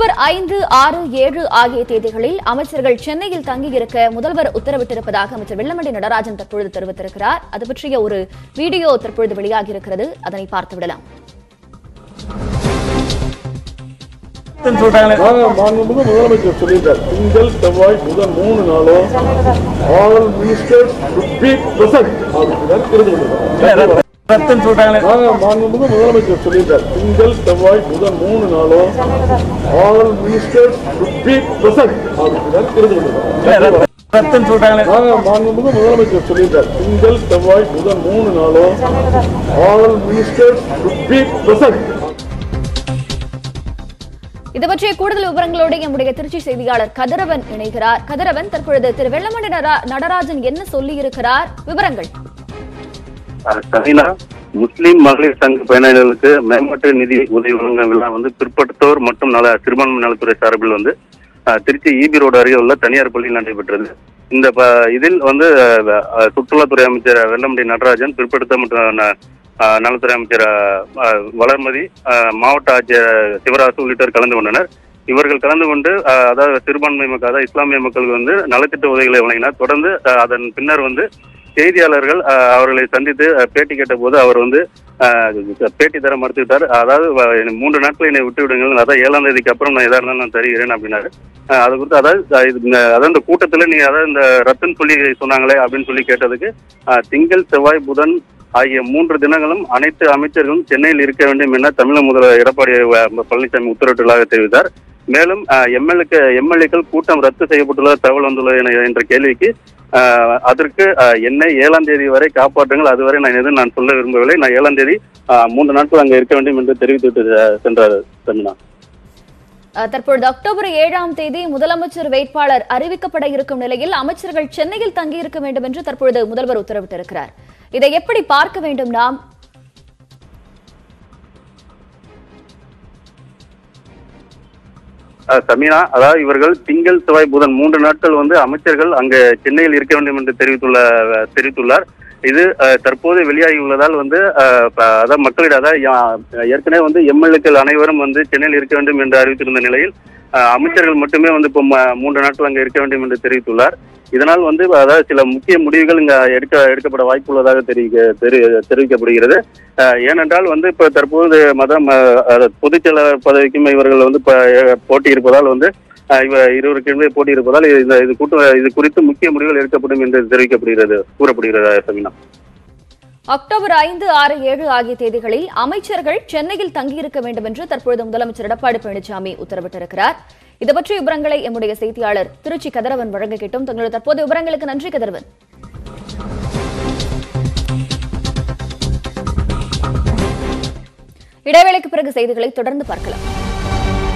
October ஐந்து ஆறு ஏழு ஆகிய தேதிகளில் அமைச்சர்கள் சென்னையில் தங்கியிருக்க முதல்வர் உத்தரவிட்டிருப்பதாக அமைச்சர் வெள்ளமண்டி நடராஜன் தற்பொழுது தெரிவித்திருக்கிறார் அது பற்றிய ஒரு வீடியோ தற்பொழுது வெளியாகியிருக்கிறது அதனை பார்த்து விடலாம் சொல்றாங்களே நாங்க மாண்புமிகு முதலமைச்சர் சொல்லியிருக்கார் திங்கள் செவ்வாய் புதன் மூணு நாளும் ஆல் மினிஸ்டர்ஸ் பி பிரசன்ட் அப்படிங்கிறார் இருந்து கொண்டிருக்காங்க ரத்தம் சொல்றாங்களே நாங்க மாண்புமிகு முதலமைச்சர் சொல்லியிருக்கார் திங்கள் செவ்வாய் புதன் மூணு நாளும் ஆல் மினிஸ்டர்ஸ் பி பிரசன்ட் அப்படிங்கிறார் இருந்து கொண்டிருக்காங்க ரத்தம் சொல்றாங்களே நாங்க மாண்புமிகு முதலமைச்சர் சொல்லியிருக்கார் திங்கள் செவ்வாய் புதன் மூணு நாளும் ஆல் மினிஸ்டர்ஸ் பி பிரசன்ட் இது பற்றிய கூடுதல் விவரங்களோடு நம்முடைய திருச்சி செய்தியாளர் கதிரவன் இணைகிறார் கதிரவன் தற்பொழுது திரு வெள்ளமண்டி நடரா- நடராஜன் என்ன சொல்லியிருக்கிறார் விவரங்கள் சரீனா முஸ்லிம் மகளிர் சங்க பயனாளிகளுக்கு மேம்பட்ட நிதி உதவி வழங்கும் விழா வந்து பிற்படுத்தோர் மற்றும் நல சிறுபான்மை நலத்துறை சார்பில் வந்து அஹ், திருச்சி ஈபி ரோடு அருகே உள்ள தனியார் பள்ளியில் நடைபெற்றது இந்த ப- இதில் வந்து அஹ், அஹ், சுற்றுலாத்துறை அமைச்சர் வெள்ளமண்டி நடராஜன் பிற்படுத்த மற்றும் ந- அஹ், நலத்துறை அமைச்சர் அஹ், அஹ், வளர்மதி அஹ், மாவட்ட ஆட்சியர் சிவராசு உள்ளிட்டோர் கலந்து கொண்டனர் இவர்கள் கலந்து கொண்டு அஹ், அதாவது சிறுபான்மை மக்கள் அதாவது இஸ்லாமிய மக்களுக்கு வந்து நலத்திட்ட உதவிகளை வழங்கினார் தொடர்ந்து அஹ், அதன் பின்னர் வந்து செய்தியாளர்கள் அஹ், அவர்களை சந்தித்து அஹ், பேட்டி கேட்டபோது அவர் வந்து அஹ், பேட்டி தர மறுத்துவிட்டார் அதாவது வ- எனக்கு மூன்று நாட்கள் என்னை விட்டு விடுங்கள் அதான் ஏழாம் தேதிக்கு அப்புறம் நான் எதா இருந்தாலும் நான் தருகிறேன் அப்படின்னாரு அஹ், அது குறித்து அதாவது அஹ், இது இந்த- அதாவது இந்த கூட்டத்தில் நீங்க அதாவது இந்த ரத்தன் சொல்லி சொன்னாங்களே அப்படின்னு சொல்லி கேட்டதுக்கு அஹ், திங்கள் செவ்வாய் புதன் ஆகிய மூன்று தினங்களும் அனைத்து அமைச்சர்களும் சென்னையில் இருக்க வேண்டும் என தமிழக முதல்வர் எடப்பாடி அஹ், பழனிசாமி உத்தரவிட்டுள்ளதாக தெரிவித்தார் மேலும் எம்எல்ஏக்கு எம்எல்ஏக்கள் கூட்டம் ரத்து செய்யப்பட்டுள்ள தகவல் வந்துள்ளது என- என்ற கேள்விக்கு அஹ், அதற்கு அஹ், என்னை ஏழாம் தேதி வரை காப்பாற்றுங்கள் அதுவரை நான் எதுவும் நான் சொல்ல விரும்பவில்லை நான் ஏழாம் தேதி அஹ், மூன்று நாட்கள் அங்கே இருக்க வேண்டும் என்று தெரிவித்துவிட்டு அஹ், சென்றார் தமிழா அஹ், தற்பொழுது அக்டோபர் ஏழாம் தேதி முதலமைச்சர் வேட்பாளர் அறிவிக்கப்பட இருக்கும் நிலையில் அமைச்சர்கள் சென்னையில் தங்கியிருக்க வேண்டும் என்று தற்பொழுது முதல்வர் உத்தரவிட்டிருக்கிறார் இதை எப்படி பார்க்க வேண்டும் நாம் அஹ் சமீனா அதாவது இவர்கள் திங்கள் செவ்வாய் புதன் மூன்று நாட்கள் வந்து அமைச்சர்கள் அங்கு சென்னையில் இருக்க வேண்டும் என்று தெரிவித்துள்ள தெரிவித்துள்ளார் இது அஹ், தற்போது வெளியாகி உள்ளதால் வந்து அஹ், ப- அதாவது மக்களிடம் அதாவது யா- ஏற்கனவே வந்து எம்எல்ஏக்கள் அனைவரும் வந்து சென்னையில் இருக்க வேண்டும் என்று அறிவித்திருந்த நிலையில் அஹ், அமைச்சர்கள் மட்டுமே வந்து இப்போ ம- மூன்று நாட்கள் அங்கே இருக்க வேண்டும் என்று தெரிவித்துள்ளார் இதனால் வந்து அதாவது சில முக்கிய முடிவுகள் இங்க எடுக்க எடுக்கப்பட வாய்ப்புள்ளதாக தெரிவிக்க தெரி தெரிவிக்கப்படுகிறது அஹ், ஏனென்றால் வந்து இப்ப தற்போது மதம் பொதுச் செயலாளர் பதவிக்கும் இவர்கள் வந்து இப்ப அஹ், போட்டி இருப்பதால் வந்து அஹ், இவ இருவருக்குமே போட்டி இருப்பதால் இந்த இது கூட்டம் இது குறித்து முக்கிய முடிவுகள் எடுக்கப்படும் என்று தெரிவிக்கப்படுகிறது கூறப்படுகிறது சமீனா அக்டோபர் ஐந்து ஆறு ஏழு ஆகிய தேதிகளில் அமைச்சர்கள் சென்னையில் தங்கியிருக்க வேண்டும் என்று தற்பொழுது முதலமைச்சர் எடப்பாடி பழனிசாமி உத்தரவிட்டிருக்கிறார் இது பற்றிய விவரங்களை எம்முடைய செய்தியாளர் திருச்சி கதிரவன் வழங்க கேட்டோம் தங்களது தற்போதைய விவரங்களுக்கு நன்றி கதிரவன் இடைவேளைக்கு பிறகு செய்திகளை தொடர்ந்து பார்க்கலாம்